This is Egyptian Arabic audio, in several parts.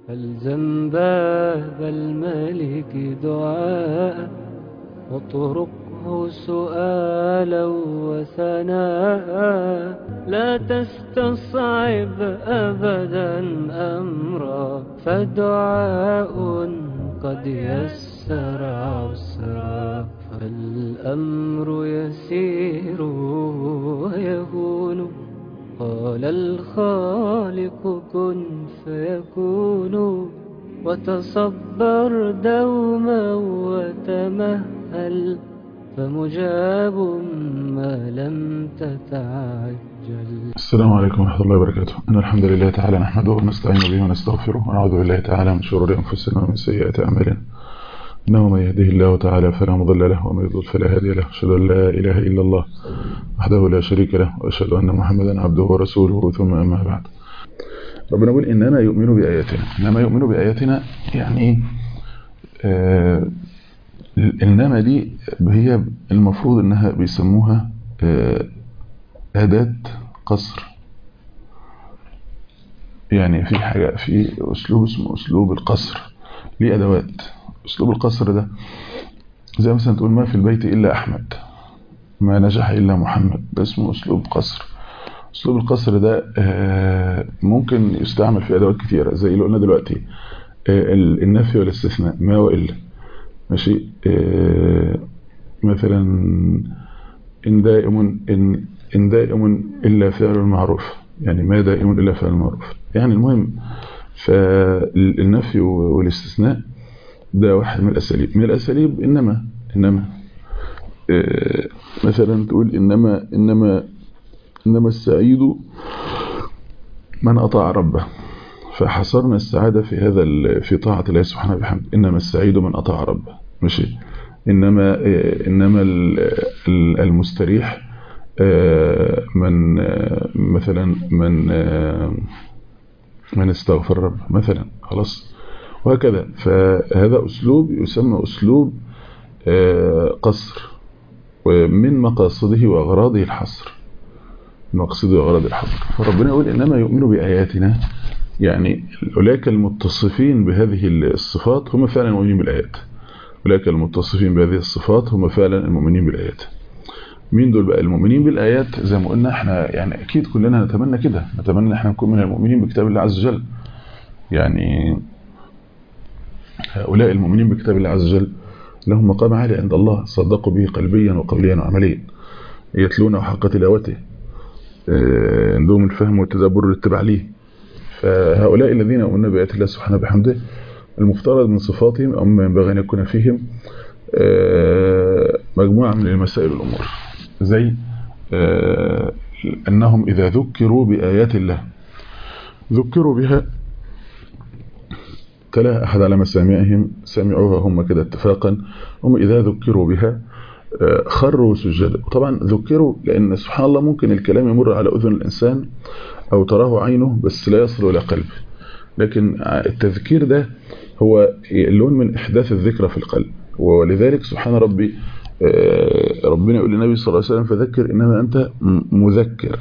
فالزم باب الملك دعاء واطرقه سؤالا وثناء لا تستصعب أبدا أمرا فدعاء قد يسر عسرا فالأمر يسير ويهون قال الخالق كن فيكون وتصبر دوما وتمهل فمجاب ما لم تتعجل السلام عليكم ورحمة الله وبركاته إن الحمد لله تعالى نحمده ونستعين به ونستغفره ونعوذ بالله تعالى من شرور أنفسنا ومن سيئات أعمالنا إنه من يهده الله تعالى فلا مضل له ومن يضلل فلا هادي له أشهد أن لا إله إلا الله وحده لا شريك له وأشهد أن محمدا عبده ورسوله ثم أما بعد ربنا يقول إنما يؤمن بآياتنا إنما يؤمن بآياتنا يعني آه إنما دي هي المفروض إنها بيسموها آه أداة قصر يعني في حاجة في أسلوب اسمه أسلوب القصر ليه أدوات أسلوب القصر ده زي مثلا تقول ما في البيت إلا أحمد ما نجح إلا محمد ده اسمه أسلوب قصر أسلوب القصر ده ممكن يستعمل في أدوات كثيرة زي اللي قلنا دلوقتي النفي والاستثناء ما وإلا ماشي مثلا إن دائم إن إن دائم إلا فعل المعروف يعني ما دائم إلا فعل المعروف يعني المهم فالنفي والاستثناء ده واحد من الأساليب من الأساليب إنما إنما إيه مثلا تقول إنما إنما إنما السعيد من أطاع ربه فحصرنا السعادة في هذا في طاعة الله سبحانه وبحمده إنما السعيد من أطاع ربه ماشي إنما إيه إنما المستريح من مثلا من من استغفر ربه مثلا خلاص وهكذا فهذا أسلوب يسمى أسلوب قصر ومن مقاصده وأغراضه الحصر من مقاصده وأغراضه الحصر فربنا يقول إنما يؤمن بآياتنا يعني أولئك المتصفين بهذه الصفات هم فعلا المؤمنين بالآيات أولئك المتصفين بهذه الصفات هم فعلا المؤمنين بالآيات مين دول بقى المؤمنين بالآيات زي ما قلنا احنا يعني أكيد كلنا نتمنى كده نتمنى احنا نكون من المؤمنين بكتاب الله عز وجل يعني هؤلاء المؤمنين بكتاب الله عز وجل لهم مقام عالي عند الله صدقوا به قلبيا وقوليا وعمليا يتلونه حق تلاوته عندهم الفهم والتدبر والاتباع ليه فهؤلاء الذين يؤمنون بآيات الله سبحانه بحمده المفترض من صفاتهم أو ما ينبغي أن يكون فيهم مجموعة من المسائل والأمور زي أنهم إذا ذكروا بآيات الله ذكروا بها تلا أحد على مسامعهم سمعوها هم كده اتفاقا هم إذا ذكروا بها خروا سجدا طبعا ذكروا لأن سبحان الله ممكن الكلام يمر على أذن الإنسان أو تراه عينه بس لا يصل إلى قلبه لكن التذكير ده هو لون من إحداث الذكرى في القلب ولذلك سبحان ربي ربنا يقول للنبي صلى الله عليه وسلم فذكر إنما أنت مذكر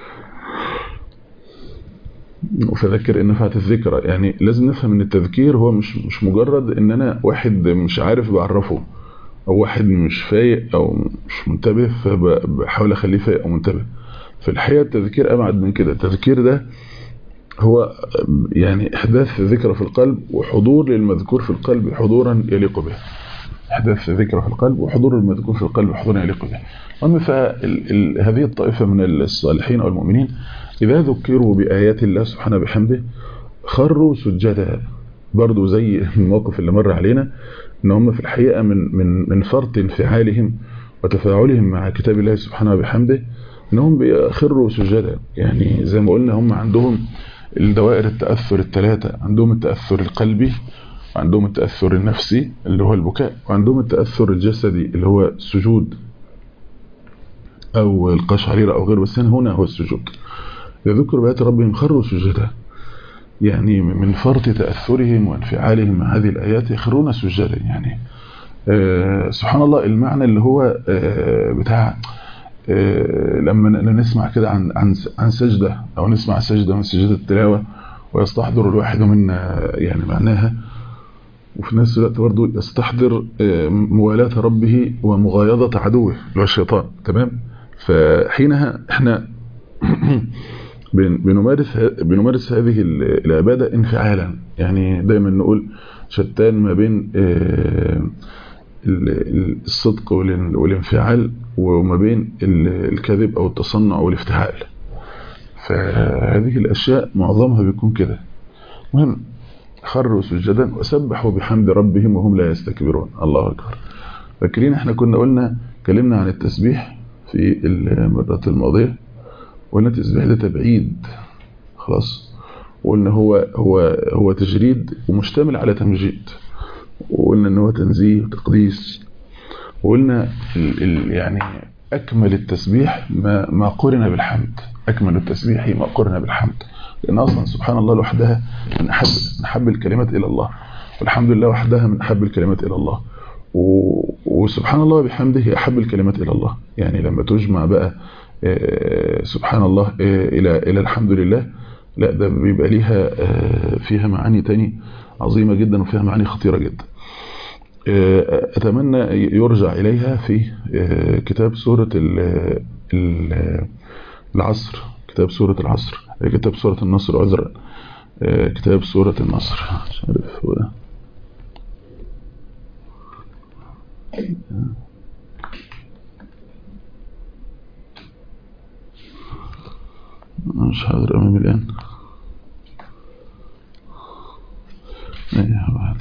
فذكر ان نفعت الذكرى يعني لازم نفهم ان التذكير هو مش مش مجرد ان انا واحد مش عارف بعرفه او واحد مش فايق او مش منتبه فبحاول اخليه فايق او منتبه في الحقيقه التذكير ابعد من كده التذكير ده هو يعني احداث ذكرى في القلب وحضور للمذكور في القلب حضورا يليق به احداث ذكرى في القلب وحضور المذكور في القلب حضورا يليق به المهم فهذه الطائفه من الصالحين او المؤمنين إذا ذكروا بآيات الله سبحانه بحمده خروا سجدا برضو زي الموقف اللي مر علينا ان هم في الحقيقة من, من, من فرط انفعالهم وتفاعلهم مع كتاب الله سبحانه بحمده انهم بيخروا سجدا يعني زي ما قلنا هم عندهم الدوائر التأثر الثلاثة عندهم التأثر القلبي وعندهم التأثر النفسي اللي هو البكاء وعندهم التأثر الجسدي اللي هو السجود أو القشعريرة أو غيره بس هنا هو السجود يذكر بآيات ربهم خروا سجدا يعني من فرط تأثرهم وانفعالهم مع هذه الآيات يخرون سجدا يعني آه سبحان الله المعنى اللي هو آه بتاع آه لما نسمع كده عن عن عن سجدة أو نسمع سجدة من سجدة التلاوة ويستحضر الواحد منا يعني معناها وفي نفس الوقت برضه يستحضر موالاة ربه ومغايضة عدوه اللي هو الشيطان تمام فحينها احنا بنمارس بنمارس هذه العبادة انفعالا يعني دايما نقول شتان ما بين الصدق والانفعال وما بين الكذب او التصنع والافتعال فهذه الاشياء معظمها بيكون كده مهم خروا سجدا وسبحوا بحمد ربهم وهم لا يستكبرون الله اكبر فاكرين احنا كنا قلنا كلمنا عن التسبيح في المرات الماضيه وقلنا التسبيح ده تبعيد خلاص وقلنا هو هو هو تجريد ومشتمل على تمجيد وقلنا ان هو تنزيه وتقديس وقلنا ال ال يعني اكمل التسبيح ما ما قرن بالحمد اكمل التسبيح ما قرن بالحمد لان اصلا سبحان الله لوحدها من احب من احب الكلمات الى الله والحمد لله وحدها من احب الكلمات الى الله وسبحان الله بحمده هي احب الكلمات الى الله يعني لما تجمع بقى سبحان الله الى الى الحمد لله لا ده بيبقى ليها فيها معاني تاني عظيمة جدا وفيها معاني خطيرة جدا أتمنى يرجع إليها في كتاب سورة العصر كتاب سورة العصر كتاب سورة النصر عذرا كتاب سورة النصر مش عارف هو مش حاضر أمامي الآن ايه واحد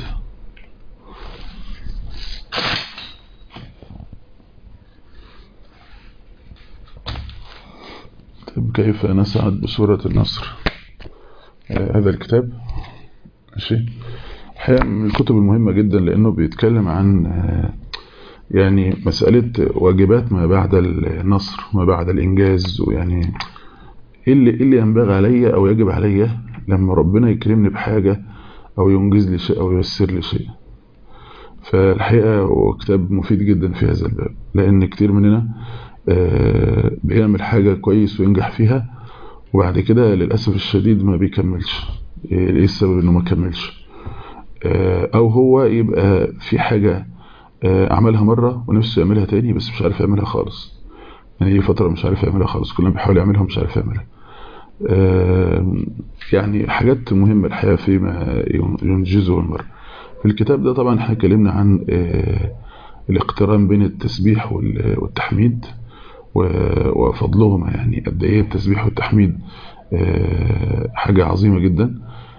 طيب كيف نسعد بسورة النصر آه هذا الكتاب ماشي الحقيقة من الكتب المهمة جدا لأنه بيتكلم عن آه يعني مسألة واجبات ما بعد النصر وما بعد الإنجاز ويعني إيه اللي, إيه اللي ينبغي عليا أو يجب عليا لما ربنا يكرمني بحاجة أو ينجز لي شيء أو ييسر لي شيء فالحقيقة هو كتاب مفيد جدا في هذا الباب لأن كتير مننا بيعمل حاجة كويس وينجح فيها وبعد كده للأسف الشديد ما بيكملش إيه السبب إنه ما كملش أو هو يبقى في حاجة عملها مرة ونفسه يعملها تاني بس مش عارف يعملها خالص يعني هي فترة مش عارف يعملها خالص كلنا بيحاول يعملها مش عارف يعملها يعني حاجات مهمة الحقيقة فيما ينجزه المرء في الكتاب ده طبعا احنا اتكلمنا عن الاقتران بين التسبيح والتحميد وفضلهما يعني قد ايه التسبيح والتحميد حاجة عظيمة جدا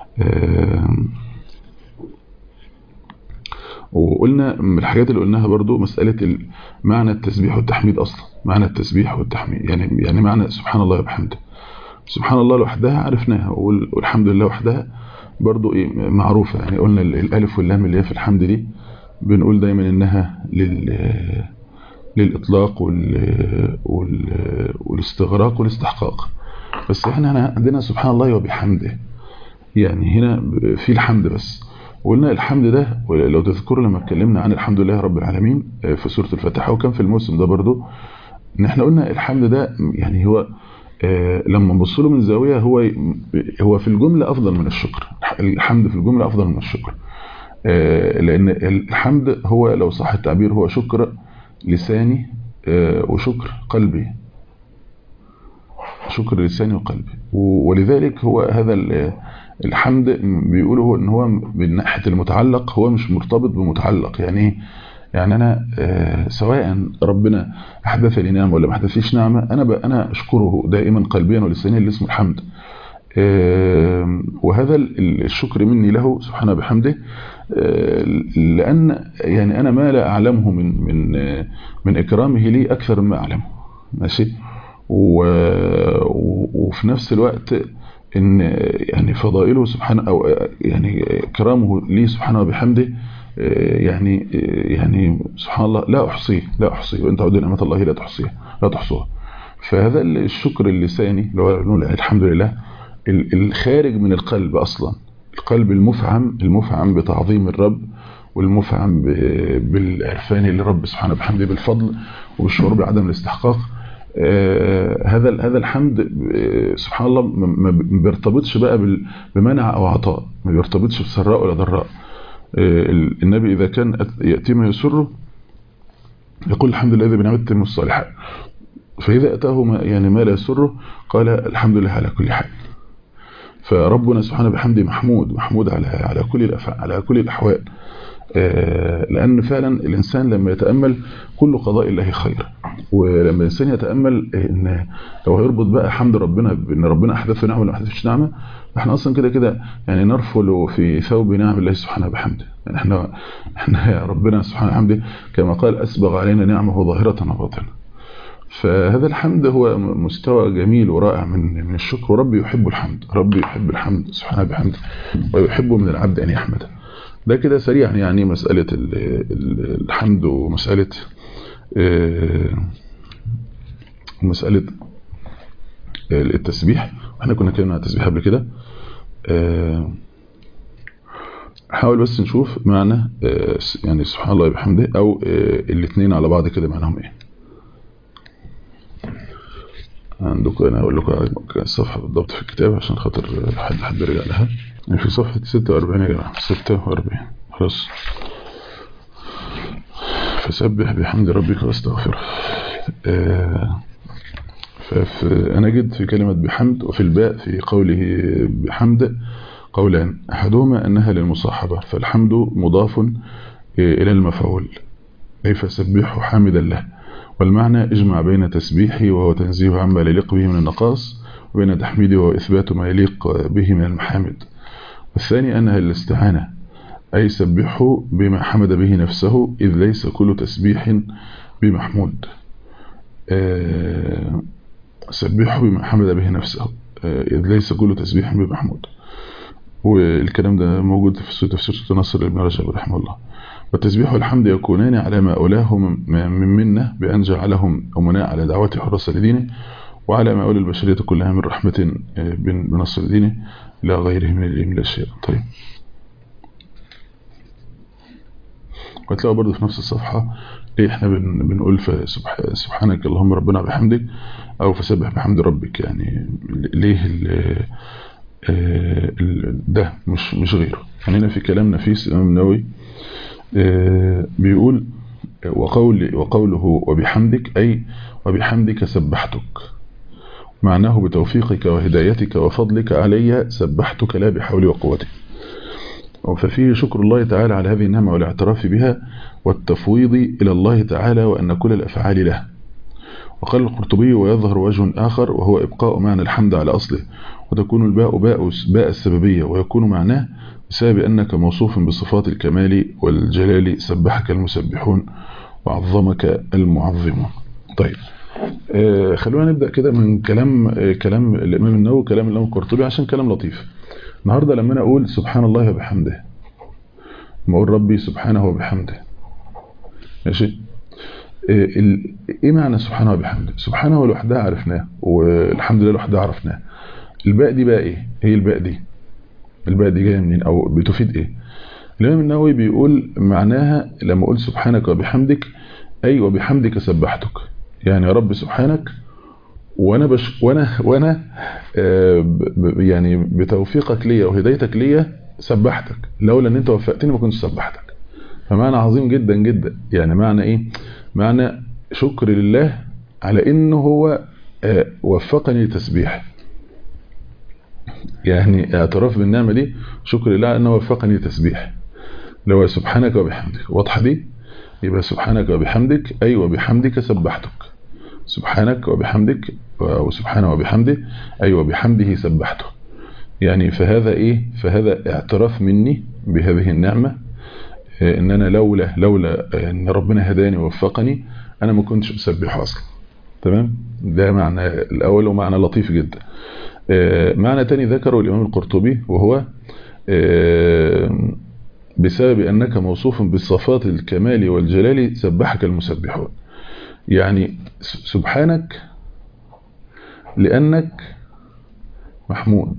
وقلنا من الحاجات اللي قلناها برضو مسألة معنى التسبيح والتحميد أصلا معنى التسبيح والتحميد يعني يعني معنى سبحان الله وبحمده سبحان الله لوحدها عرفناها والحمد لله وحدها برضو ايه معروفة يعني قلنا الالف واللام اللي هي في الحمد دي بنقول دايما انها لل للإطلاق وال... وال... والاستغراق والاستحقاق بس احنا عندنا سبحان الله وبحمده يعني هنا في الحمد بس وقلنا الحمد ده لو تذكروا لما اتكلمنا عن الحمد لله رب العالمين في سورة الفاتحة وكان في الموسم ده برضو ان احنا قلنا الحمد ده يعني هو لما نبص له من زاوية هو هو في الجملة أفضل من الشكر الحمد في الجملة أفضل من الشكر لأن الحمد هو لو صح التعبير هو شكر لساني وشكر قلبي شكر لساني وقلبي ولذلك هو هذا الحمد بيقولوا ان هو من ناحية المتعلق هو مش مرتبط بمتعلق يعني يعني انا سواء ربنا احدث لي نعمه ولا ما احدثليش نعمه انا انا اشكره دائما قلبيا ولسانيا اللي اسمه الحمد وهذا الشكر مني له سبحانه بحمده لان يعني انا ما لا اعلمه من من من اكرامه لي اكثر مما اعلمه ماشي وفي نفس الوقت ان يعني فضائله سبحانه او يعني كرامه لي سبحانه وبحمده يعني يعني سبحان الله لا احصيه لا احصيه وان تعودوا نعمه الله لا تحصيها لا تحصوها فهذا الشكر اللساني اللي هو نقول الحمد لله الخارج من القلب اصلا القلب المفعم المفعم بتعظيم الرب والمفعم بالعرفان للرب سبحانه وبحمده بالفضل وبالشعور بعدم الاستحقاق هذا هذا الحمد سبحان الله ما بيرتبطش بقى بمنع او عطاء ما بيرتبطش بسراء ولا ضراء النبي اذا كان ياتي ما يسره يقول الحمد لله الذي بنعمته تتم الصالحات فاذا اتاه ما يعني ما لا يسره قال الحمد لله على كل حال فربنا سبحانه بحمده محمود محمود على على كل الافعال على كل الاحوال لأن فعلا الإنسان لما يتأمل كل قضاء الله خير ولما الإنسان يتأمل إن لو هيربط بقى حمد ربنا بأن ربنا أحدث نعمة ولا أحدثش نعمة احنا أصلا كده كده يعني نرفل في ثوب نعم الله سبحانه بحمده يعني احنا احنا ربنا سبحانه بحمده كما قال أسبغ علينا نعمه ظاهرة وباطنة فهذا الحمد هو مستوى جميل ورائع من من الشكر وربي يحب الحمد ربي يحب الحمد سبحانه بحمده ويحب من العبد أن يحمده ده كده سريعا يعني مسألة الحمد ومسألة مسألة التسبيح احنا كنا اتكلمنا عن التسبيح قبل كده حاول بس نشوف معنى يعني سبحان الله بحمده او الاثنين على بعض كده معناهم ايه عندكم انا اقول لكم الصفحه بالضبط في الكتاب عشان خاطر حد حد يرجع لها في صفحة 46 يا جماعة 46 خلاص فسبح بحمد ربك واستغفره آه فنجد في كلمة بحمد وفي الباء في قوله بحمد قولان أحدهما أنها للمصاحبة فالحمد مضاف إلى المفعول أي فسبحه حامدا له والمعنى اجمع بين تسبيحه وهو تنزيه عما يليق به من النقاص وبين تحميده وهو إثبات ما يليق به من المحامد والثاني أنها الاستعانة أي سبحه بما حمد به نفسه إذ ليس كل تسبيح بمحمود سبحه بما حمد به نفسه إذ ليس كل تسبيح بمحمود والكلام ده موجود في تفسير سورة نصر ابن رجب رحمه الله والتسبيح والحمد يكونان على ما أولاه من منه بأن جعلهم أمناء على دعوة حرص لدينه وعلى ما أولى البشرية كلها من رحمة بنصر دينه إلى غيره من من الأشياء طيب وتلاقوا برضه في نفس الصفحة ليه احنا بن بنقول سبحانك اللهم ربنا بحمدك أو فسبح بحمد ربك يعني ليه ال ده مش مش غيره يعني هنا في كلام نفيس الإمام النووي بيقول وقول وقوله وبحمدك أي وبحمدك سبحتك معناه بتوفيقك وهدايتك وفضلك علي سبحتك لا بحولي وقوتي ففيه شكر الله تعالى على هذه النعمة والاعتراف بها والتفويض إلى الله تعالى وأن كل الأفعال له وقال القرطبي ويظهر وجه آخر وهو إبقاء معنى الحمد على أصله وتكون الباء باء, باء السببية ويكون معناه بسبب أنك موصوف بصفات الكمال والجلال سبحك المسبحون وعظمك المعظمون طيب آه خلونا نبدأ كده من كلام آه كلام الإمام النووي كلام الإمام القرطبي عشان كلام لطيف النهاردة لما أنا أقول سبحان الله وبحمده لما أقول ربي سبحانه وبحمده ماشي آه إيه معنى سبحانه وبحمده سبحانه لوحدها عرفناه والحمد لله لوحدها عرفناه الباء دي بقى إيه هي الباء دي الباء دي جايه منين أو بتفيد إيه الإمام النووي بيقول معناها لما أقول سبحانك وبحمدك أي وبحمدك سبحتك يعني يا رب سبحانك وانا بش وانا وانا يعني بتوفيقك ليا وهدايتك ليا سبحتك لولا ان انت وفقتني ما كنتش سبحتك فمعنى عظيم جدا جدا يعني معنى ايه معنى شكر لله على انه هو وفقني للتسبيح يعني اعتراف بالنعمه دي شكر لله على انه وفقني للتسبيح لو سبحانك وبحمدك واضحه دي يبقى سبحانك وبحمدك اي وبحمدك سبحتك سبحانك وبحمدك أو سبحانه وبحمده أي وبحمده سبحته يعني فهذا إيه فهذا اعتراف مني بهذه النعمة إن أنا لولا لولا أن ربنا هداني ووفقني أنا ما كنتش أسبحه أصلا تمام ده معنى الأول ومعنى لطيف جدا معنى تاني ذكره الإمام القرطبي وهو بسبب أنك موصوف بصفات الكمال والجلال سبحك المسبحون يعني سبحانك لأنك محمود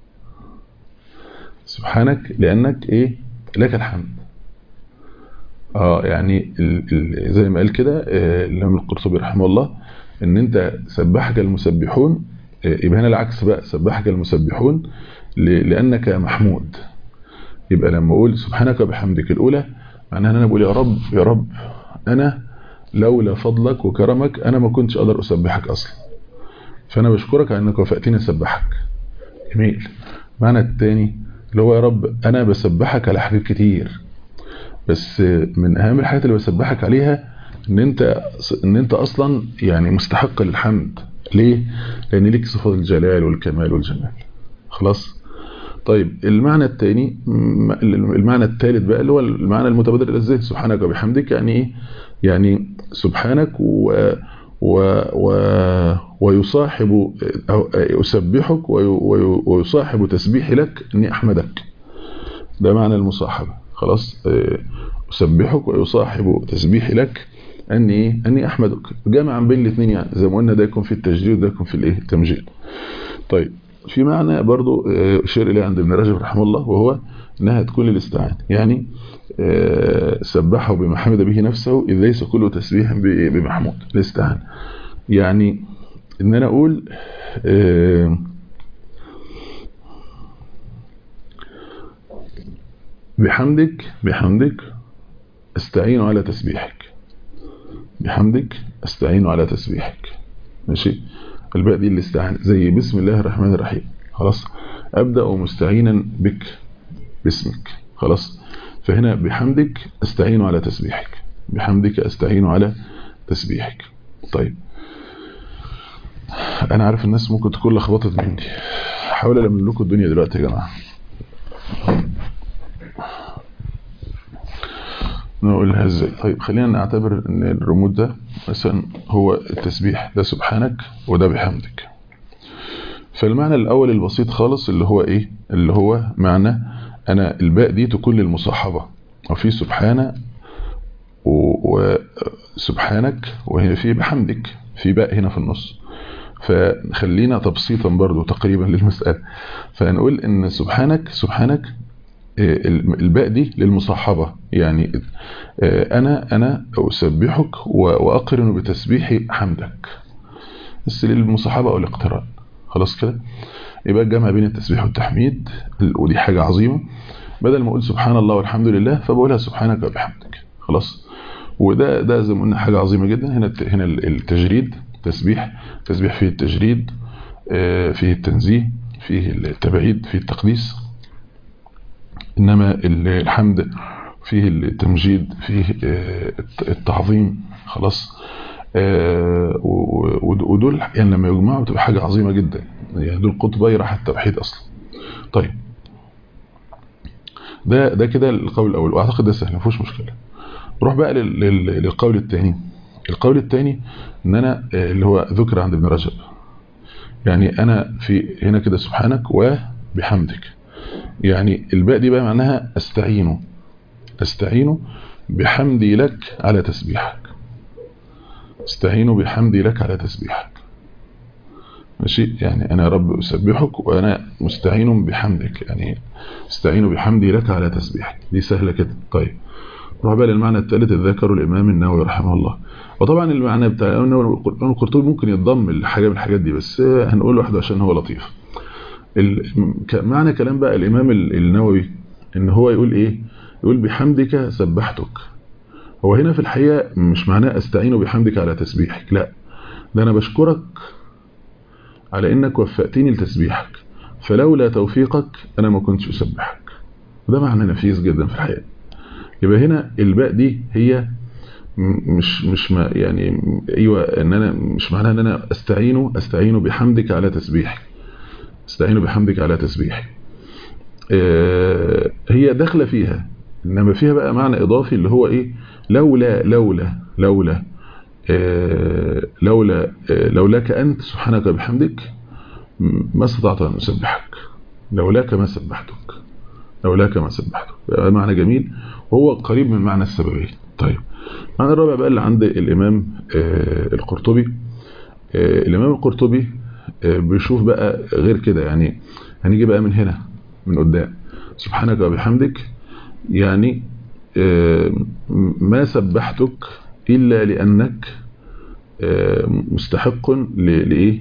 سبحانك لأنك إيه لك الحمد اه يعني ال ال زي ما قال كده آه، الامام القرطبي رحمه الله ان انت سبحك المسبحون آه، يبقى هنا العكس بقى سبحك المسبحون ل- لانك محمود يبقى لما اقول سبحانك وبحمدك الاولى معناها ان انا بقول يا رب يا رب انا لولا فضلك وكرمك انا ما كنتش اقدر اسبحك اصلا فانا بشكرك على انك وفقتني اسبحك جميل معنى التاني اللي هو يا رب انا بسبحك على حاجات كتير بس من اهم الحاجات اللي بسبحك عليها ان انت ان انت اصلا يعني مستحق للحمد ليه لان ليك صفات الجلال والكمال والجمال خلاص طيب المعنى الثاني المعنى الثالث بقى اللي هو المعنى المتبادر الى الذهن سبحانك وبحمدك يعني ايه يعني سبحانك و و و ويصاحب أو يسبحك وي- وي- ويصاحب تسبيحي لك اني احمدك ده معنى المصاحبه خلاص آه، اسبحك ويصاحب تسبيحي لك اني ايه اني احمدك جمعا بين الاثنين يعني زي ما قلنا ده يكون في التجديد وده يكون في الايه التمجيد طيب في معنى برضو آه، اشير اليه عند ابن رجب رحمه الله وهو انها تكون للاستعانه يعني آه، سبحه بما حمد به نفسه اذ ليس كل تسبيح ب- بمحمود الاستعانه يعني ان انا اقول آه، بحمدك بحمدك استعين على تسبيحك بحمدك استعين على تسبيحك ماشي الباء دي الاستعانة زي بسم الله الرحمن الرحيم خلاص أبدأ مستعينا بك باسمك خلاص فهنا بحمدك استعين على تسبيحك بحمدك استعين على تسبيحك طيب انا عارف الناس ممكن تكون لخبطت مني حاول الم لكم الدنيا دلوقتي يا جماعه نقولها ازاي طيب خلينا نعتبر ان الرمود ده مثلا هو التسبيح ده سبحانك وده بحمدك فالمعنى الاول البسيط خالص اللي هو ايه اللي هو معنى انا الباء دي تكون للمصاحبه وفي سبحانه وسبحانك وهي في بحمدك في باء هنا في النص فخلينا تبسيطا برضو تقريبا للمسألة فنقول ان سبحانك سبحانك الباء دي للمصاحبة يعني أنا أنا أسبحك وأقرن بتسبيح حمدك بس للمصاحبة أو الاقتران خلاص كده يبقى الجمع بين التسبيح والتحميد ودي حاجة عظيمة بدل ما أقول سبحان الله والحمد لله فبقولها سبحانك وبحمدك خلاص وده ده زي ما قلنا حاجة عظيمة جدا هنا هنا التجريد تسبيح تسبيح فيه التجريد فيه التنزيه فيه التبعيد فيه التقديس إنما الحمد فيه التمجيد فيه التعظيم خلاص ودول يعني لما يجمعوا بتبقى حاجة عظيمة جدا يعني دول قطبي راح التوحيد أصلا طيب ده ده كده القول الأول وأعتقد ده سهل مفيهوش مشكلة نروح بقى للقول الثاني القول الثاني ان انا اللي هو ذكر عند ابن رجب يعني انا في هنا كده سبحانك وبحمدك يعني الباء دي بقى معناها استعين استعين بحمدي لك على تسبيحك استعين بحمدي لك على تسبيحك ماشي يعني انا يا رب اسبحك وانا مستعين بحمدك يعني استعين بحمدي لك على تسبيحك دي سهله كده طيب نروح بقى للمعنى الثالث الذكر الامام النووي رحمه الله وطبعا المعنى بتاع القرطبي ممكن يتضم لحاجه من الحاجات دي بس هنقول واحده عشان هو لطيف معنى كلام بقى الامام النووي ان هو يقول ايه يقول بحمدك سبحتك هو هنا في الحقيقه مش معناه استعين بحمدك على تسبيحك لا ده انا بشكرك على انك وفقتني لتسبيحك فلولا توفيقك انا ما كنتش اسبحك وده معنى نفيس جدا في الحقيقه يبقى هنا الباء دي هي مش مش ما يعني ايوه ان انا مش معناها ان انا استعين استعين بحمدك على تسبيحي استعين بحمدك على تسبيحي هي داخله فيها انما فيها بقى معنى اضافي اللي هو ايه لولا لولا لولا لولا لولاك انت سبحانك وبحمدك ما استطعت ان اسبحك لولاك ما سبحتك لولاك ما سبحتك معنى جميل وهو قريب من معنى السببيه طيب المعنى الرابع بقى اللي عند الامام القرطبي الامام القرطبي بيشوف بقى غير كده يعني هنيجي بقى من هنا من قدام سبحانك وبحمدك يعني ما سبحتك إلا لأنك مستحق لإيه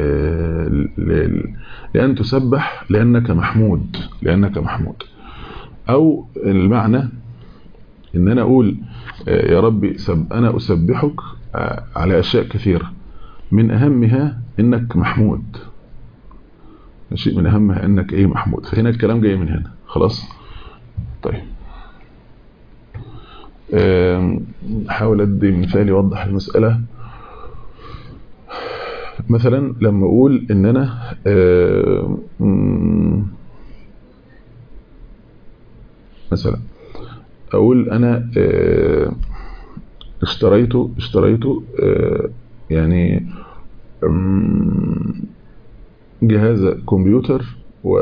لأن تسبح لأنك محمود لأنك محمود أو المعنى إن أنا أقول يا ربي سب أنا أسبحك على أشياء كثيرة من أهمها إنك محمود شيء من أهمها إنك إيه محمود فهنا الكلام جاي من هنا خلاص طيب حاول أدي مثال يوضح المسألة مثلا لما أقول إن أنا مثلا أقول أنا اشتريت اشتريت يعني جهاز كمبيوتر و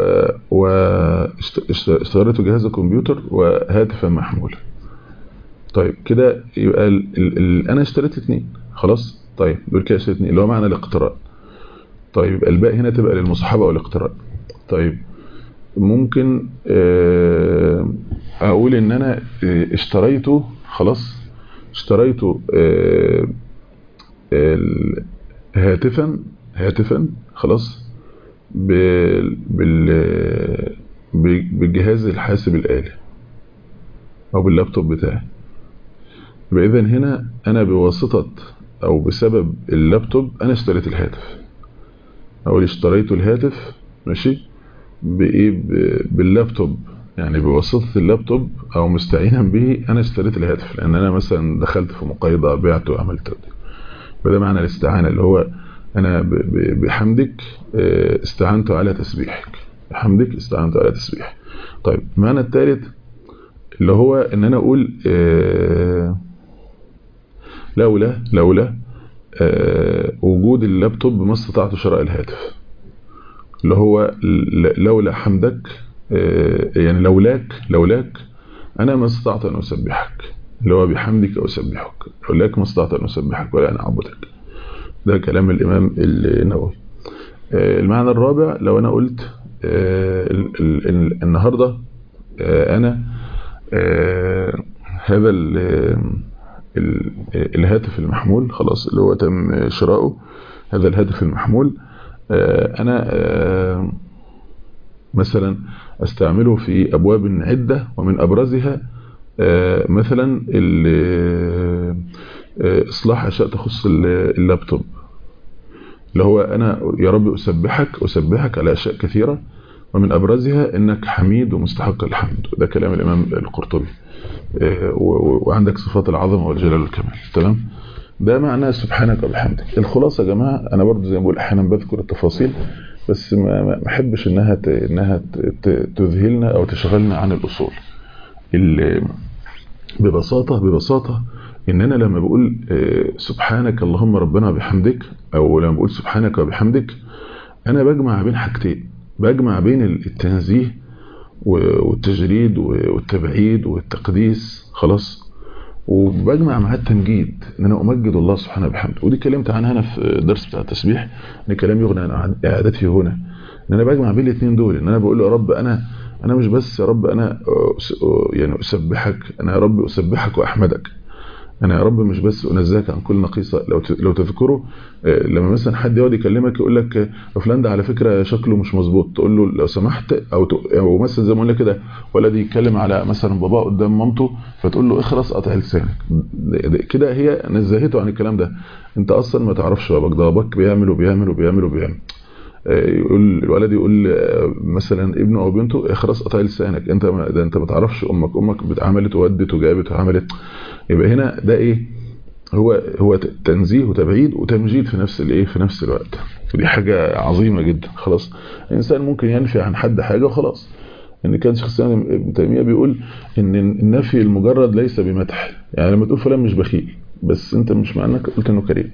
واشتريت جهاز كمبيوتر وهاتفا محمولا طيب كده يبقى ال... ال... ال... انا اشتريت اثنين خلاص طيب دول كده اشتريت اثنين اللي هو معنى الاقتراء طيب يبقى الباقي هنا تبقى للمصاحبه او الاقتراء طيب ممكن اقول ان انا اشتريته خلاص اشتريته هاتفا هاتفا خلاص بال بالجهاز الحاسب الآلي او باللابتوب بتاعي يبقى اذا هنا انا بواسطة او بسبب اللابتوب انا اشتريت الهاتف او اشتريت الهاتف ماشي بايه باللابتوب يعني بواسطة اللابتوب او مستعينا به انا اشتريت الهاتف لان انا مثلا دخلت في مقايضة بعته وعملت وده معنى الاستعانة اللي هو انا بحمدك استعنت على تسبيحك بحمدك استعنت على تسبيح طيب المعنى الثالث اللي هو ان انا اقول لولا لولا وجود اللابتوب ما استطعت شراء الهاتف اللي هو لولا حمدك يعني لولاك لولاك انا ما استطعت ان اسبحك اللي هو بحمدك اسبحك لولاك ما استطعت ان اسبحك ولا ان اعبدك ده كلام الامام النووي المعنى الرابع لو انا قلت النهارده انا هذا الهاتف المحمول خلاص اللي هو تم شراؤه هذا الهاتف المحمول انا مثلا استعمله في ابواب عدة ومن ابرزها مثلا اصلاح اشياء تخص اللابتوب اللي هو انا يا رب اسبحك اسبحك على اشياء كثيرة ومن ابرزها انك حميد ومستحق الحمد ده كلام الامام القرطبي وعندك صفات العظمه والجلال والكمال تمام ده معناه سبحانك وبحمدك الخلاصه يا جماعه انا برضو زي ما بقول احيانا بذكر التفاصيل بس ما احبش انها ت... انها ت... تذهلنا او تشغلنا عن الاصول اللي ببساطه ببساطه ان انا لما بقول سبحانك اللهم ربنا بحمدك او لما بقول سبحانك وبحمدك انا بجمع بين حاجتين بجمع بين التنزيه والتجريد والتبعيد والتقديس خلاص وبجمع مع التمجيد ان انا امجد الله سبحانه وبحمده ودي اتكلمت عنها انا في الدرس بتاع التسبيح ان كلام يغني عن اعادتي هنا ان انا بجمع بين الاثنين دول ان انا بقول له يا رب انا انا مش بس يا رب انا يعني اسبحك انا يا رب اسبحك واحمدك انا يا رب مش بس انزهك عن كل نقيصه لو لو تذكروا لما مثلا حد يقعد يكلمك يقول لك فلان ده على فكره شكله مش مظبوط تقول له لو سمحت او او مثلا زي ما قلنا كده ولد يتكلم على مثلا باباه قدام مامته فتقول له اخرس قطع لسانك كده هي نزهته عن الكلام ده انت اصلا ما تعرفش باباك ده باباك بيعمل وبيعمل وبيعمل وبيعمل يقول الولد يقول مثلا ابنه او بنته اخرس قطع لسانك انت ده انت ما تعرفش امك امك عملت وودت وجابت وعملت يبقى هنا ده ايه هو هو تنزيه وتبعيد وتمجيد في نفس الايه في نفس الوقت ودي حاجه عظيمه جدا خلاص الانسان ممكن ينفي عن حد حاجه وخلاص ان كان شيخ الاسلام ابن تيميه بيقول ان النفي المجرد ليس بمدح يعني لما تقول فلان مش بخيل بس انت مش معناك قلت انه كريم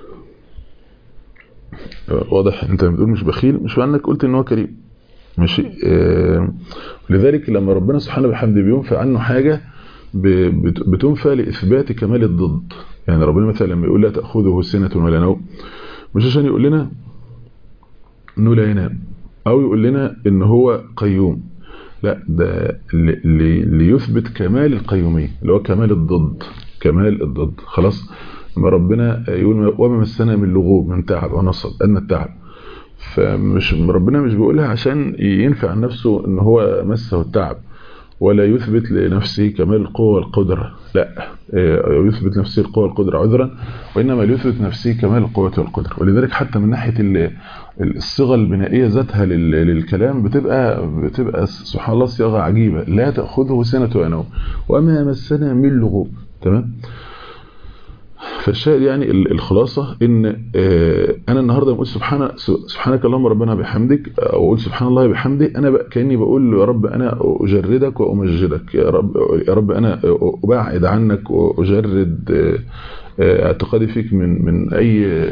واضح انت بتقول مش بخيل مش معناك قلت ان هو كريم ماشي آه لذلك لما ربنا سبحانه وبحمده بينفع عنه حاجه بتنفى لإثبات كمال الضد يعني ربنا مثلا لما يقول لا تأخذه سنة ولا نوم مش عشان يقول لنا انه لا ينام او يقول لنا ان هو قيوم لا ده ليثبت كمال القيومية اللي هو كمال الضد كمال الضد خلاص ما ربنا يقول وما مسنا من لغوب من تعب ونصب أن التعب فمش ربنا مش بيقولها عشان ينفع عن نفسه ان هو مسه التعب ولا يثبت لنفسه كمال القوة والقدرة لا يثبت نفسه القوة والقدرة عذرا وإنما يثبت نفسه كمال القوة والقدرة ولذلك حتى من ناحية الصيغة البنائية ذاتها للكلام بتبقى بتبقى سبحان الله صيغة عجيبة لا تأخذه سنة ونوم وما مسنا من لغوب تمام فالشاهد يعني الخلاصة ان انا النهاردة بقول سبحان سبحانك اللهم ربنا بحمدك او اقول سبحان الله بحمده انا بقى كاني بقول له يا رب انا اجردك وامجدك يا رب يا رب انا ابعد عنك واجرد اعتقادي فيك من من اي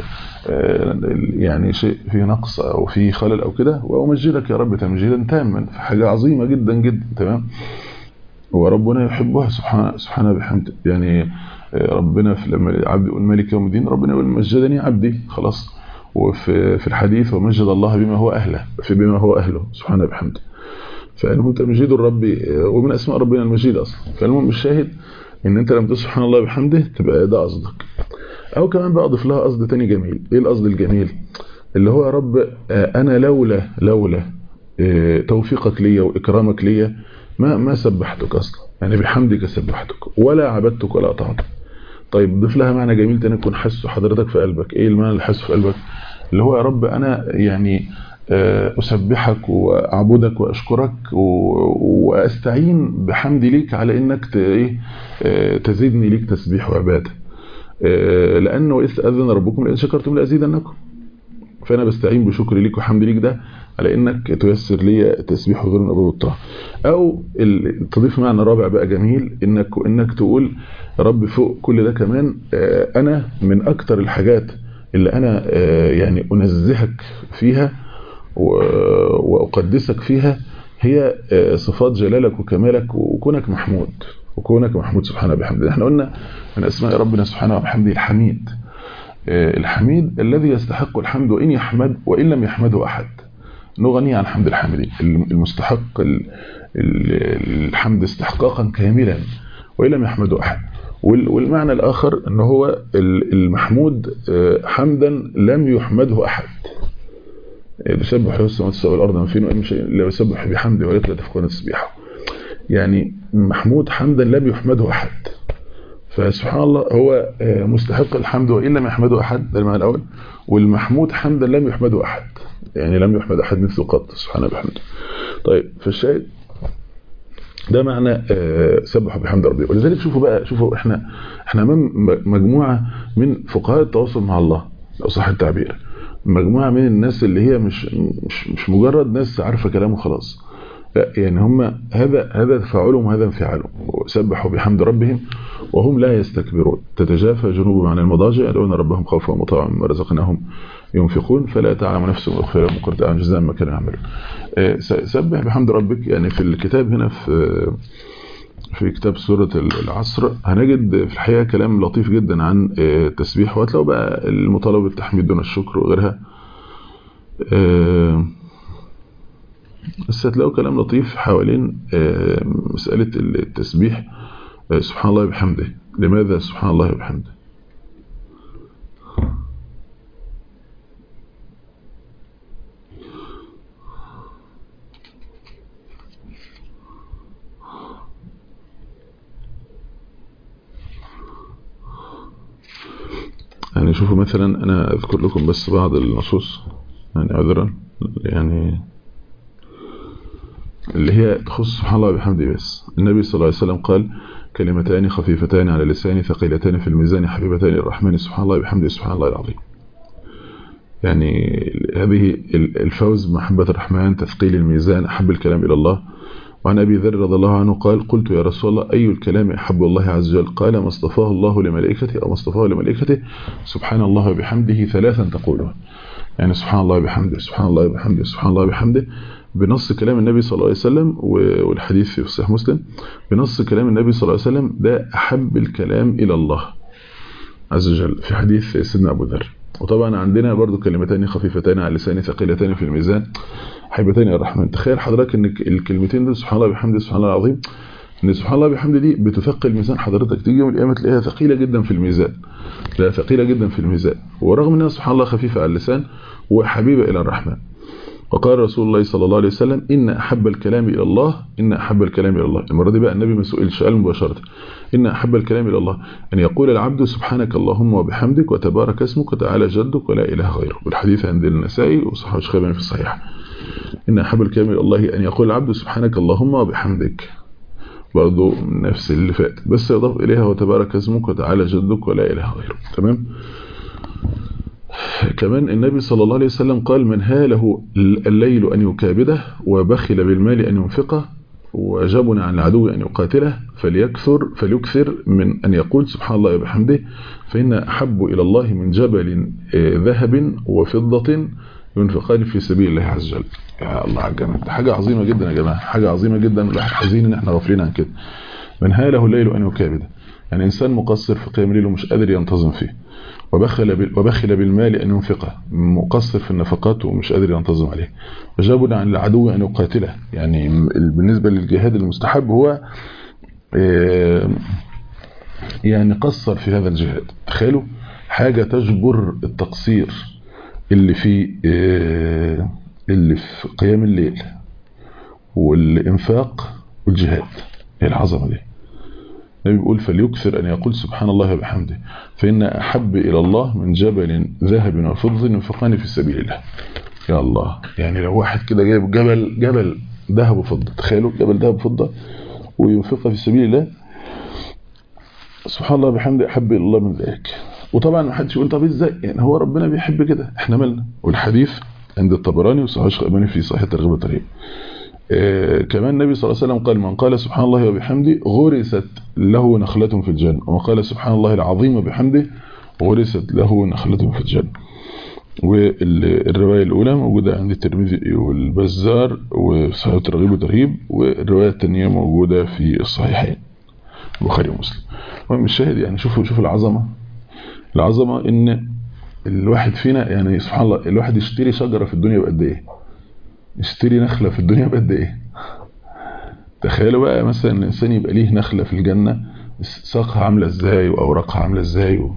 يعني شيء فيه نقص او فيه خلل او كده وامجدك يا رب تمجيدا تاما حاجة عظيمة جدا جدا تمام وربنا يحبها سبحانه سبحانه بحمده يعني ربنا في لما العبد يقول مالك يوم الدين ربنا يقول مجدني عبدي خلاص وفي في الحديث ومجد الله بما هو أهله في بما هو أهله سبحانه بحمده فأنه أنت مجيد الرب ومن أسماء ربنا المجيد أصلا فالمهم الشاهد إن أنت لما تقول سبحان الله بحمده تبقى ده قصدك أو كمان بقى أضيف لها قصد تاني جميل إيه القصد الجميل اللي هو يا رب أنا لولا لولا توفيقك ليا وإكرامك ليا ما ما سبحتك أصلا يعني بحمدك سبحتك ولا عبدتك ولا أطعتك طيب ضيف لها معنى جميل تاني تكون حاسه حضرتك في قلبك ايه المعنى اللي حاسه في قلبك اللي هو يا رب انا يعني اسبحك واعبدك واشكرك واستعين بحمدي ليك على انك ايه تزيدني ليك تسبيح وعباده لانه اذ اذن ربكم لان شكرتم لازيدنكم فانا بستعين بشكري ليك وحمدي ليك ده على انك تيسر لي تسبيح وغير من ابواب الطاعه او تضيف معنى رابع بقى جميل انك انك تقول يا رب فوق كل ده كمان انا من اكتر الحاجات اللي انا يعني انزهك فيها واقدسك فيها هي صفات جلالك وكمالك وكونك محمود وكونك محمود سبحانه بحمده احنا قلنا من اسماء ربنا سبحانه وبحمده الحميد الحميد الذي يستحق الحمد وإن يحمد وإن لم يحمده أحد نغني عن حمد الحامدين المستحق الحمد استحقاقا كاملا وإن لم يحمده أحد والمعنى الآخر أن هو المحمود حمدا لم يحمده أحد يسبح السماوات السبع والأرض من فين وإن شيء لا يسبح بحمده ولا تفقون تسبيحه يعني محمود حمدا لم يحمده أحد فسبحان الله هو مستحق الحمد وإن لم يحمده أحد ده المعنى الأول والمحمود حمدا لم يحمده أحد يعني لم يحمد أحد مثله قط سبحانه بحمده طيب فالشاهد ده معنى سبح بحمد ربي ولذلك شوفوا بقى شوفوا احنا احنا امام مجموعة من فقهاء التواصل مع الله لو صح التعبير مجموعة من الناس اللي هي مش مش مش مجرد ناس عارفة كلامه خلاص لا يعني هم هذا هذا تفاعلهم وهذا انفعالهم وسبحوا بحمد ربهم وهم لا يستكبرون تتجافى جنوبهم عن المضاجع يدعون ربهم خوفا وطمعا مما رزقناهم ينفقون فلا تعلم نفس ما لهم قرة عن جزاء ما كانوا يعملون سبح بحمد ربك يعني في الكتاب هنا في في كتاب سورة العصر هنجد في الحقيقة كلام لطيف جدا عن التسبيح وهتلاقوا بقى المطالبة بالتحميد دون الشكر وغيرها بس هتلاقوا كلام لطيف حوالين مسألة التسبيح سبحان الله بحمده لماذا سبحان الله بحمده يعني شوفوا مثلا أنا أذكر لكم بس بعض النصوص يعني عذرا يعني اللي هي تخص سبحان الله بحمده بس النبي صلى الله عليه وسلم قال كلمتان خفيفتان على اللسان ثقيلتان في الميزان حبيبتان للرحمن سبحان الله بحمده سبحان الله العظيم يعني هذه الفوز بمحبة الرحمن تثقيل الميزان أحب الكلام إلى الله وعن أبي ذر رضي الله عنه قال قلت يا رسول الله أي الكلام أحب الله عز وجل قال ما اصطفاه الله لملائكته أو ما اصطفاه لملائكته سبحان الله وبحمده ثلاثا تقوله يعني سبحان الله بحمده سبحان الله بحمده سبحان الله بحمده بنص كلام النبي صلى الله عليه وسلم والحديث في صحيح مسلم بنص كلام النبي صلى الله عليه وسلم ده أحب الكلام إلى الله عز وجل في حديث سيدنا أبو ذر وطبعا عندنا برضو كلمتان خفيفتان على اللسان ثقيلتان في الميزان حبتان الرحمن تخيل حضرتك ان الكلمتين دول سبحان الله بحمده سبحان الله العظيم ان سبحان الله بحمده دي بتثقل ميزان حضرتك تيجي يوم القيامه تلاقيها ثقيله جدا في الميزان لا ثقيله جدا في الميزان ورغم انها سبحان الله خفيفه على اللسان وحبيبه الى الرحمن وقال رسول الله صلى الله عليه وسلم إن أحب الكلام إلى الله إن أحب الكلام إلى الله المرة دي بقى النبي ما سئل سؤال مباشرة إن أحب الكلام إلى الله أن يقول العبد سبحانك اللهم وبحمدك وتبارك اسمك وتعالى جدك ولا إله غيره والحديث عند النسائي وصححه الشيخ في الصحيح إن أحب الكلام إلى الله أن يقول العبد سبحانك اللهم وبحمدك برضه نفس اللي فات بس يضاف إليها وتبارك اسمك وتعالى جدك ولا إله غيره تمام كمان النبي صلى الله عليه وسلم قال من هاله الليل أن يكابده وبخل بالمال أن ينفقه وجبن عن العدو أن يقاتله فليكثر فليكثر من أن يقول سبحان الله وبحمده فإن أحب إلى الله من جبل ذهب وفضة ينفقان في سبيل الله عز وجل يا الله على الجمال حاجة عظيمة جدا يا جماعة حاجة عظيمة جدا الواحد حزين ان احنا غافلين عن كده من هاله الليل أن يكابده يعني إنسان مقصر في قيام الليل ومش قادر ينتظم فيه وبخل وبخل بالمال أن ينفقه مقصر في النفقات ومش قادر ينتظم عليه وجابنا عن العدو أن يقاتله يعني بالنسبة للجهاد المستحب هو يعني قصر في هذا الجهاد تخيلوا حاجة تجبر التقصير اللي في اللي في قيام الليل والإنفاق والجهاد هي العظمة دي النبي بيقول فليكثر أن يقول سبحان الله وبحمده فإن أحب إلى الله من جبل ذهب وفضة ينفقان في سبيل الله يا الله يعني لو واحد كده جايب جبل جبل ذهب وفضة تخيلوا جبل ذهب وفضة وينفقها في سبيل الله سبحان الله بحمده أحب إلى الله من ذلك وطبعا ما حدش يقول طب ازاي يعني هو ربنا بيحب كده احنا مالنا والحديث عند الطبراني وصحيح الشيخ في صحيح الترغيب والترهيب آه كمان النبي صلى الله عليه وسلم قال من قال سبحان الله وبحمده غرست له نخلة في الجنة ومن قال سبحان الله العظيم وبحمده غرست له نخلة في الجنة والرواية الأولى موجودة عند الترمذي والبزار وصحيح الترغيب والترهيب والرواية الثانية موجودة في الصحيحين البخاري ومسلم المهم الشاهد يعني شوفوا شوفوا العظمة العظمة ان الواحد فينا يعني سبحان الله الواحد يشتري شجرة في الدنيا بقد ايه يشتري نخلة في الدنيا بقد ايه تخيلوا بقى مثلا الانسان يبقى ليه نخلة في الجنة ساقها عاملة ازاي واوراقها عاملة ازاي و...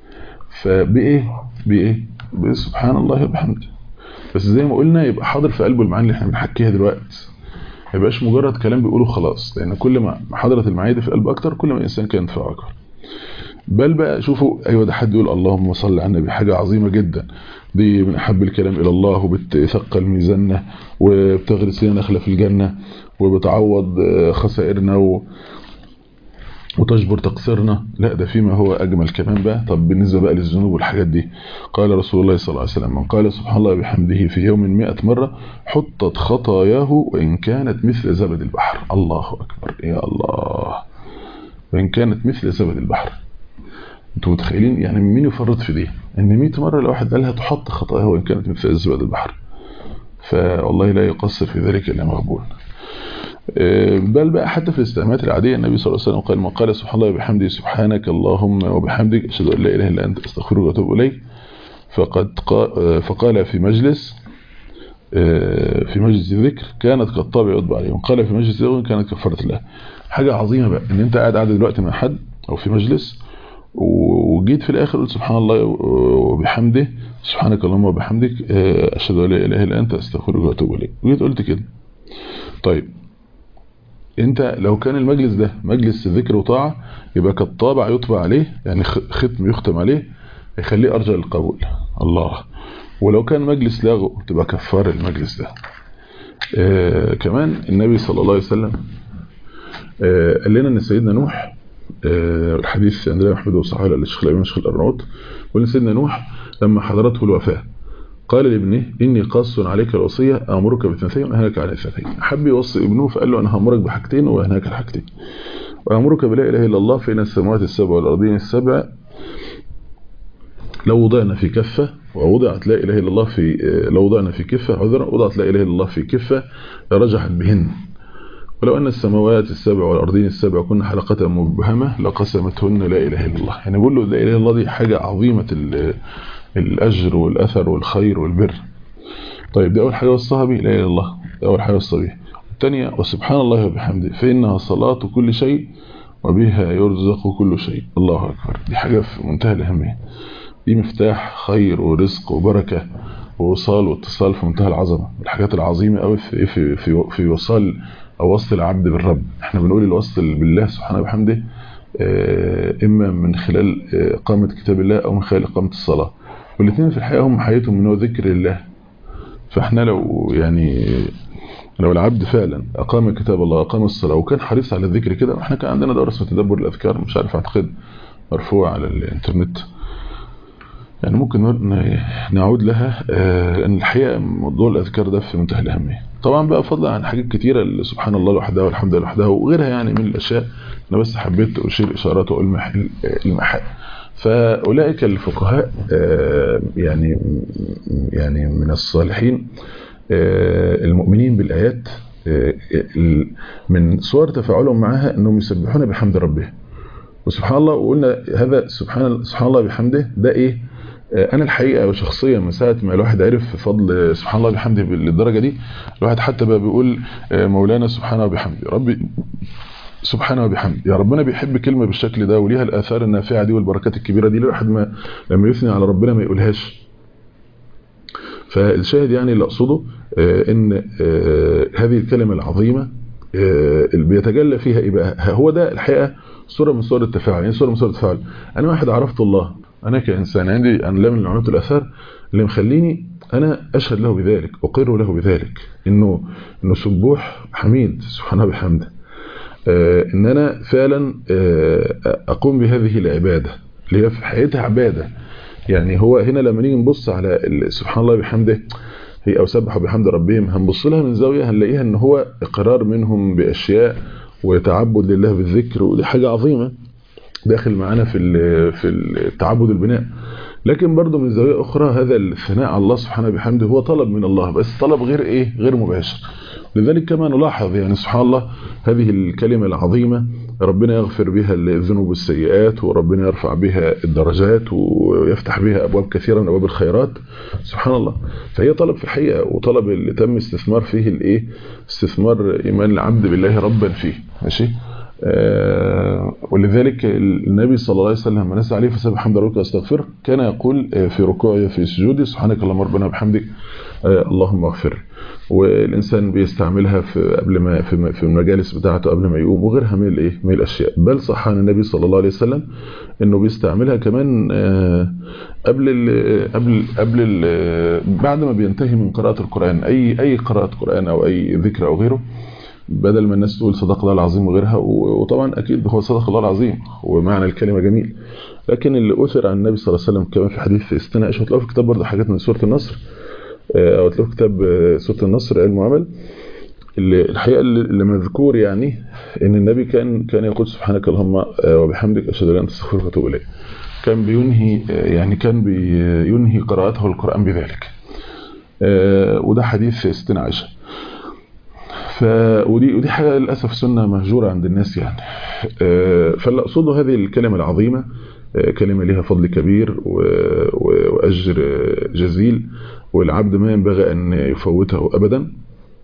فبايه بايه سبحان الله وبحمده بس زي ما قلنا يبقى حاضر في قلبه المعاني اللي احنا بنحكيها دلوقتي ما يبقاش مجرد كلام بيقوله خلاص لان كل ما حضرت المعاني دي في القلب اكتر كل ما الانسان كان ينفعه اكتر بل بقى شوفوا ايوه ده حد يقول اللهم صل على النبي حاجه عظيمه جدا دي من احب الكلام الى الله وبتثقل ميزاننا وبتغرس لنا نخله في الجنه وبتعوض خسائرنا و... وتجبر تقصيرنا لا ده فيما هو أجمل كمان بقى طب بالنسبة بقى للذنوب والحاجات دي قال رسول الله صلى الله عليه وسلم من قال سبحان الله بحمده في يوم مئة مرة حطت خطاياه وإن كانت مثل زبد البحر الله أكبر يا الله وإن كانت مثل زبد البحر انتوا متخيلين يعني مين يفرط في دي ان 100 مرة الواحد قالها تحط خطاياه وإن كانت مثل زبد البحر فوالله لا يقصر في ذلك إلا مغبون بل بقى حتى في الاستعمالات العادية النبي صلى الله عليه وسلم قال من قال سبحان الله وبحمده سبحانك اللهم وبحمدك أشهد أن لا إله إلا أنت أستغفرك وأتوب إليك فقد فقال في مجلس في مجلس الذكر كانت كالطابع يطبع عليه وقال في مجلس الذكر كانت كفارة الله حاجة عظيمة بقى ان انت قاعد قاعد دلوقتي مع حد او في مجلس وجيت في الاخر قلت سبحان الله وبحمده سبحانك اللهم وبحمدك اشهد ان لا اله الا انت استغفرك واتوب اليك وجيت قلت كده طيب انت لو كان المجلس ده مجلس ذكر وطاعة يبقى كالطابع يطبع عليه يعني ختم يختم عليه يخليه ارجى للقبول الله ولو كان مجلس لغو تبقى كفار المجلس ده آه كمان النبي صلى الله عليه وسلم آه قال لنا ان سيدنا نوح آه الحديث عندنا محمد وصحابه للشيخ الامام الشيخ الارناؤوط وان سيدنا نوح لما حضرته الوفاه قال لابنه إني قاص عليك الوصية أمرك باثنتين وأنهاك عن اثنتين حب يوصي ابنه فقال له أنا هأمرك بحاجتين وأنهاك عن حاجتين وأمرك بلا إله إلا الله فإن السماوات السبع والأرضين السبع لو وضعنا في كفة ووضعت لا إله إلا الله في لو وضعنا في كفة عذرا وضعت لا إله إلا الله في كفة لرجحت بهن ولو أن السماوات السبع والأرضين السبع كن حلقة مبهمة لقسمتهن لا إله إلا الله يعني بقول له لا إله إلا الله دي حاجة عظيمة الأجر والأثر والخير والبر طيب دي أول حاجة وصاها به لا إله إلا الله دي أول حاجة وصاها به الثانية وسبحان الله وبحمده فإنها صلاة كل شيء وبها يرزق كل شيء الله أكبر دي حاجة في منتهى الأهمية دي مفتاح خير ورزق وبركة ووصال واتصال في منتهى العظمة الحاجات العظيمة قوي في في في في وصال أو وصل العبد بالرب احنا بنقول الوصل بالله سبحانه وبحمده إما من خلال إقامة كتاب الله أو من خلال إقامة الصلاة والاثنين في الحقيقة هم حياتهم من هو ذكر الله فاحنا لو يعني لو العبد فعلا أقام كتاب الله أقام الصلاة وكان حريص على الذكر كده احنا كان عندنا دورة اسمها تدبر الأذكار مش عارف أعتقد مرفوع على الإنترنت يعني ممكن نعود لها لأن الحقيقة موضوع الأذكار ده في منتهى الأهمية طبعا بقى فضلا عن حاجات كتيرة اللي سبحان الله لوحدها والحمد لله لوحدها وغيرها يعني من الأشياء أنا بس حبيت أشير إشارات وأقول المحال فأولئك الفقهاء يعني يعني من الصالحين المؤمنين بالآيات من صور تفاعلهم معها أنهم يسبحون بحمد ربهم وسبحان الله وقلنا هذا سبحان سبحان الله بحمده ده إيه انا الحقيقه وشخصيا من ساعه ما الواحد عرف فضل سبحان الله بحمده للدرجه دي الواحد حتى بقى بيقول مولانا سبحانه وبحمده ربي سبحانه وبحمده يا ربنا بيحب كلمه بالشكل ده وليها الاثار النافعه دي والبركات الكبيره دي الواحد ما لما يثني على ربنا ما يقولهاش فالشاهد يعني اللي اقصده ان هذه الكلمه العظيمه اللي بيتجلى فيها ايه بقى هو ده الحقيقه صوره من صور التفاعل يعني صوره من صور التفاعل انا واحد عرفت الله انا كانسان عندي انلام من العنوات الاثار اللي مخليني انا اشهد له بذلك اقر له بذلك انه انه سبوح حميد سبحانه وبحمده آه ان انا فعلا آه اقوم بهذه العباده اللي هي في حياتها عباده يعني هو هنا لما نيجي نبص على سبحان الله بحمده هي او سبحوا بحمد ربهم هنبص لها من زاويه هنلاقيها ان هو اقرار منهم باشياء وتعبد لله بالذكر ودي حاجه عظيمه داخل معانا في في التعبد البناء لكن برضه من زاويه اخرى هذا الثناء على الله سبحانه بحمده هو طلب من الله بس طلب غير ايه غير مباشر لذلك كما نلاحظ يعني سبحان الله هذه الكلمه العظيمه ربنا يغفر بها الذنوب والسيئات وربنا يرفع بها الدرجات ويفتح بها ابواب كثيره من ابواب الخيرات سبحان الله فهي طلب في الحقيقه وطلب اللي تم استثمار فيه الايه استثمار ايمان العبد بالله ربا فيه ماشي آه ولذلك النبي صلى الله عليه وسلم لما نسى عليه فسبح حمد ربك واستغفر كان يقول في ركوعه في سجوده سبحانك اللهم ربنا وبحمدك آه اللهم اغفر والانسان بيستعملها في قبل ما في, في المجالس بتاعته قبل ما يقوم وغيرها من الايه من الاشياء بل صح عن النبي صلى الله عليه وسلم انه بيستعملها كمان آه قبل ال قبل قبل ال بعد ما بينتهي من قراءه القران اي اي قراءه قران او اي ذكر او غيره بدل ما الناس تقول صدق الله العظيم وغيرها وطبعا اكيد هو صدق الله العظيم ومعنى الكلمه جميل لكن اللي اثر عن النبي صلى الله عليه وسلم كمان في حديث استناء هتلاقوا في كتاب برضه حاجات من سوره النصر او تلاقوا في كتاب سوره النصر علم وعمل اللي الحقيقه اللي مذكور يعني ان النبي كان كان يقول سبحانك اللهم وبحمدك اشهد ان لا اله الا انت استغفرك واتوب اليك كان بينهي يعني كان بينهي قراءته القران بذلك وده حديث استناء عائشه ف ودي ودي حاجه للاسف سنه مهجوره عند الناس يعني فاللي اقصده هذه الكلمه العظيمه كلمه لها فضل كبير واجر جزيل والعبد ما ينبغي ان يفوته ابدا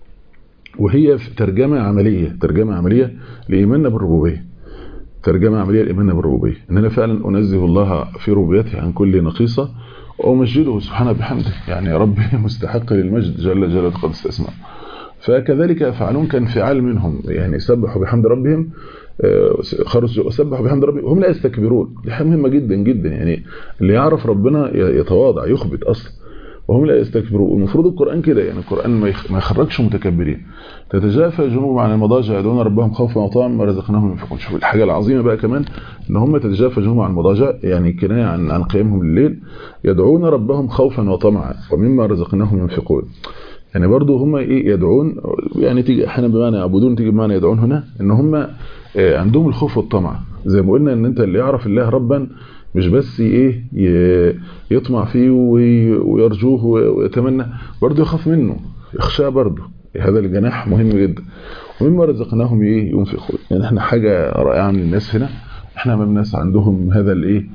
وهي ترجمه عمليه ترجمه عمليه لايماننا بالربوبيه ترجمه عمليه لايماننا بالربوبيه ان انا فعلا انزه الله في ربوبيته عن كل نقيصه وامجده سبحانه بحمده يعني ربي مستحق للمجد جل جلاله قد استسمع فكذلك يفعلون كانفعال منهم يعني سبحوا بحمد ربهم خرجوا وسبحوا بحمد ربهم هم لا يستكبرون دي حاجه مهمه جدا جدا يعني اللي يعرف ربنا يتواضع يخبت اصلا وهم لا يستكبرون المفروض القران كده يعني القران ما يخرجش متكبرين تتجافى جنوبهم عن المضاجع يدعون ربهم خوفا وطمعا ما رزقناهم ينفقون شوف الحاجه العظيمه بقى كمان ان هم تتجافى جنوبهم عن المضاجع يعني كنايه عن عن قيامهم الليل يدعون ربهم خوفا وطمعا ومما رزقناهم ينفقون يعني برضو هم ايه يدعون يعني تيجي احيانا بمعنى يعبدون تيجي بمعنى يدعون هنا ان هم عندهم الخوف والطمع زي ما قلنا ان انت اللي يعرف الله ربا مش بس ايه يطمع فيه ويرجوه ويتمنى برضه يخاف منه يخشاه برضه هذا الجناح مهم جدا ومما رزقناهم ايه ينفقون يعني احنا حاجه رائعه من الناس هنا احنا من الناس عندهم هذا الايه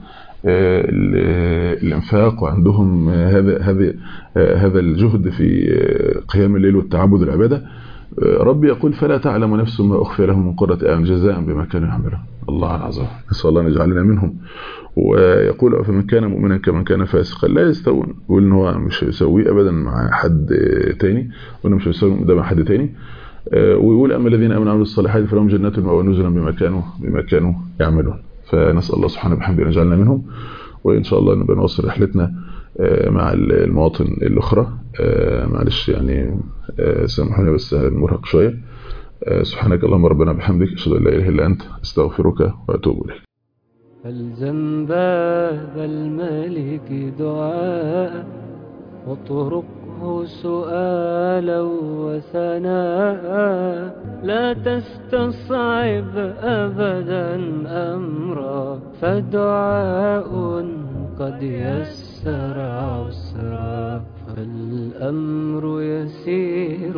الانفاق وعندهم هذا هذا هذا الجهد في قيام الليل والتعبد والعباده ربي يقول فلا تعلم نفس ما اخفي لهم من قرة اعين جزاء بما كانوا يعملون الله العظيم نسال الله ان يجعلنا منهم ويقول فمن كان مؤمنا كمن كان فاسقا لا يستوون يقول ان هو مش هيسويه ابدا مع حد تاني وانه مش هيسوي ده مع حد تاني ويقول اما الذين امنوا وعملوا الصالحات فلهم جنات المأوى نزلا بما كانوا بما كانوا يعملون فنسال الله سبحانه وبحمده ان يجعلنا منهم وان شاء الله نبقى نواصل رحلتنا مع المواطن الاخرى معلش يعني سامحوني بس المرهق شويه سبحانك اللهم ربنا بحمدك اشهد ان لا اله الا انت استغفرك واتوب اليك فالزم باب الملك دعاء واطرقه سؤالا وثناء لا تستصعب أبدا أمرا فدعاء قد يسر عسرا فالأمر يسير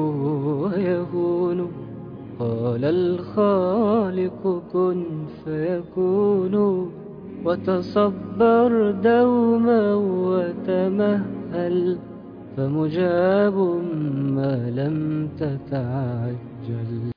ويهون قال الخالق كن فيكون وتصبر دوما وتمهل فمجاب ما لم تتعجل